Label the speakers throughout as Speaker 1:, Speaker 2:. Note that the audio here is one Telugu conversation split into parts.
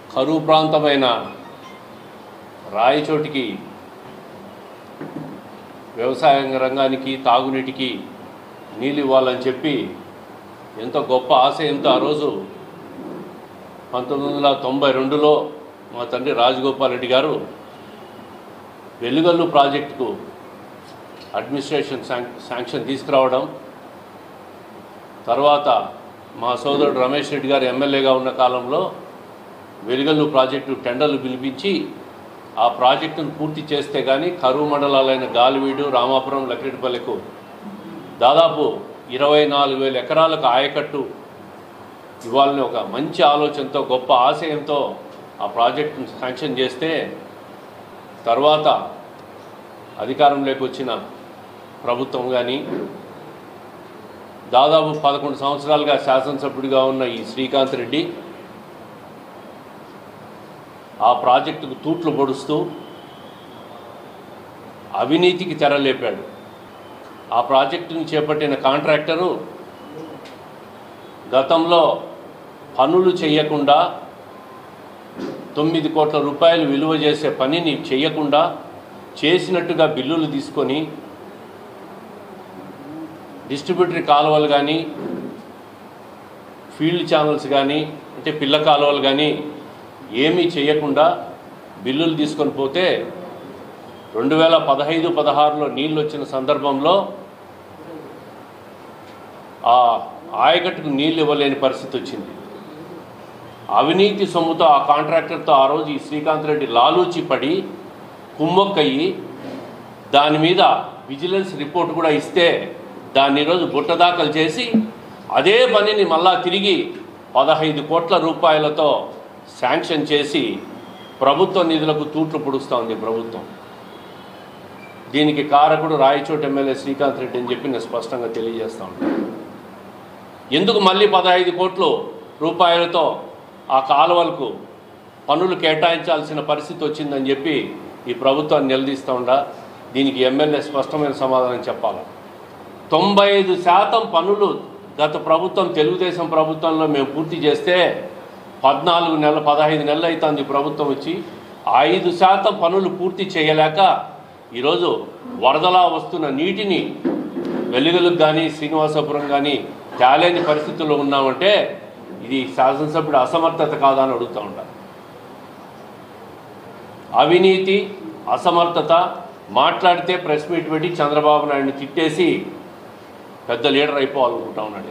Speaker 1: కరువు ప్రాంతమైన రాయచోటికి వ్యవసాయ రంగానికి తాగునీటికి నీళ్ళు ఇవ్వాలని చెప్పి ఎంతో గొప్ప ఆశయంతో ఆ రోజు పంతొమ్మిది వందల తొంభై రెండులో మా తండ్రి రాజగోపాల్ రెడ్డి గారు వెలుగల్లు ప్రాజెక్టుకు అడ్మినిస్ట్రేషన్ శాంక్ శాంక్షన్ తీసుకురావడం తర్వాత మా సోదరుడు రమేష్ రెడ్డి గారు ఎమ్మెల్యేగా ఉన్న కాలంలో వెలుగల్లు ప్రాజెక్టు టెండర్లు పిలిపించి ఆ ప్రాజెక్టును పూర్తి చేస్తే కానీ కరువు మండలాలైన గాలివీడు రామాపురం లక్కిరెడ్డిపల్లెకు దాదాపు ఇరవై నాలుగు వేల ఎకరాలకు ఆయకట్టు ఇవ్వాలని ఒక మంచి ఆలోచనతో గొప్ప ఆశయంతో ఆ ప్రాజెక్టును శాంక్షన్ చేస్తే తర్వాత అధికారంలోకి వచ్చిన ప్రభుత్వం కానీ దాదాపు పదకొండు సంవత్సరాలుగా శాసనసభ్యుడిగా ఉన్న ఈ శ్రీకాంత్ రెడ్డి ఆ ప్రాజెక్టుకు తూట్లు పొడుస్తూ అవినీతికి తెరలేపాడు ఆ ప్రాజెక్టును చేపట్టిన కాంట్రాక్టరు గతంలో పనులు చేయకుండా తొమ్మిది కోట్ల రూపాయలు విలువ చేసే పనిని చేయకుండా చేసినట్టుగా బిల్లులు తీసుకొని డిస్ట్రిబ్యూటరీ కాలువలు కానీ ఫీల్డ్ ఛానల్స్ కానీ అంటే పిల్ల కాలువలు కానీ ఏమీ చేయకుండా బిల్లులు తీసుకొని పోతే రెండు వేల పదహైదు పదహారులో నీళ్ళు వచ్చిన సందర్భంలో ఆ ఆయకట్టుకు నీళ్ళు ఇవ్వలేని పరిస్థితి వచ్చింది అవినీతి సొమ్ముతో ఆ కాంట్రాక్టర్తో ఆ రోజు ఈ శ్రీకాంత్ రెడ్డి లాలూచి పడి కుమ్మక్కయ్యి దాని మీద విజిలెన్స్ రిపోర్ట్ కూడా ఇస్తే దాన్ని ఈరోజు బుట్ట దాఖలు చేసి అదే పనిని మళ్ళా తిరిగి పదహైదు కోట్ల రూపాయలతో శాంక్షన్ చేసి ప్రభుత్వ నిధులకు తూట్లు పొడుస్తూ ఉంది ప్రభుత్వం దీనికి కారకుడు రాయచోటి ఎమ్మెల్యే శ్రీకాంత్ రెడ్డి అని చెప్పి నేను స్పష్టంగా తెలియజేస్తా ఉంటాను ఎందుకు మళ్ళీ పదహైదు కోట్లు రూపాయలతో ఆ కాలువలకు పనులు కేటాయించాల్సిన పరిస్థితి వచ్చిందని చెప్పి ఈ ప్రభుత్వాన్ని నిలదీస్తూ ఉండా దీనికి ఎమ్మెల్యే స్పష్టమైన సమాధానం చెప్పాలి తొంభై ఐదు శాతం పనులు గత ప్రభుత్వం తెలుగుదేశం ప్రభుత్వంలో మేము పూర్తి చేస్తే పద్నాలుగు నెలల పదహైదు నెలలు అవుతుంది ప్రభుత్వం వచ్చి ఐదు శాతం పనులు పూర్తి చేయలేక ఈరోజు వరదలా వస్తున్న నీటిని వెలుగులకు కానీ శ్రీనివాసపురం కానీ తేలేని పరిస్థితుల్లో ఉన్నామంటే ఇది శాసనసభ్యుడు అసమర్థత కాదా అని అడుగుతూ ఉంటారు అవినీతి అసమర్థత మాట్లాడితే ప్రెస్ మీట్ పెట్టి చంద్రబాబు నాయుడిని తిట్టేసి పెద్ద లీడర్ అయిపోవాలనుకుంటా ఉన్నాడు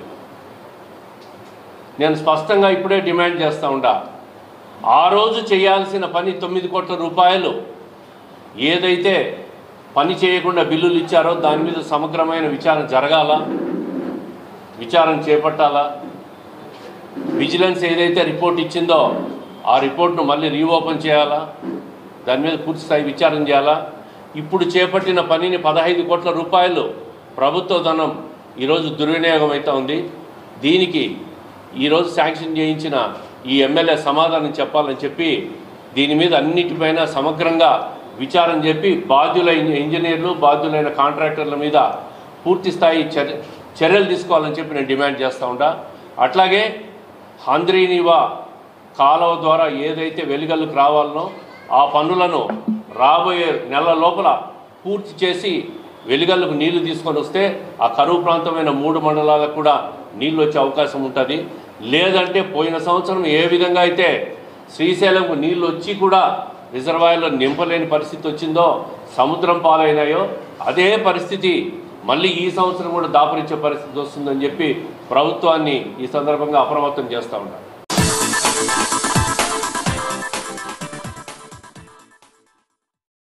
Speaker 1: నేను స్పష్టంగా ఇప్పుడే డిమాండ్ చేస్తూ ఉండా ఆ రోజు చేయాల్సిన పని తొమ్మిది కోట్ల రూపాయలు ఏదైతే పని చేయకుండా బిల్లులు ఇచ్చారో దాని మీద సమగ్రమైన విచారణ జరగాల విచారణ చేపట్టాలా విజిలెన్స్ ఏదైతే రిపోర్ట్ ఇచ్చిందో ఆ రిపోర్ట్ను మళ్ళీ రీఓపెన్ చేయాలా దాని మీద పూర్తి స్థాయి విచారణ చేయాలా ఇప్పుడు చేపట్టిన పనిని పదహైదు కోట్ల రూపాయలు ప్రభుత్వ ధనం ఈరోజు దుర్వినియోగం అవుతా ఉంది దీనికి ఈరోజు శాంక్షన్ చేయించిన ఈ ఎమ్మెల్యే సమాధానం చెప్పాలని చెప్పి దీని మీద అన్నిటిపైన సమగ్రంగా విచారణ చెప్పి బాధ్యులైన ఇంజనీర్లు బాధ్యులైన కాంట్రాక్టర్ల మీద పూర్తి స్థాయి చర్య చర్యలు తీసుకోవాలని చెప్పి నేను డిమాండ్ చేస్తూ ఉంటా అట్లాగే హంద్రీనివా కాలువ ద్వారా ఏదైతే వెలుగల్లుకు రావాలనో ఆ పనులను రాబోయే నెల లోపల పూర్తి చేసి వెలుగల్లుకు నీళ్లు తీసుకొని వస్తే ఆ కరువు ప్రాంతమైన మూడు మండలాలకు కూడా నీళ్ళు వచ్చే అవకాశం ఉంటుంది లేదంటే పోయిన సంవత్సరం ఏ విధంగా అయితే శ్రీశైలంకు నీళ్ళు వచ్చి కూడా రిజర్వాయర్లో నింపలేని పరిస్థితి వచ్చిందో సముద్రం పాలైనాయో అదే పరిస్థితి మళ్ళీ ఈ సంవత్సరం కూడా దాపరించే పరిస్థితి వస్తుందని చెప్పి ప్రభుత్వాన్ని ఈ సందర్భంగా అప్రమత్తం చేస్తూ ఉంటారు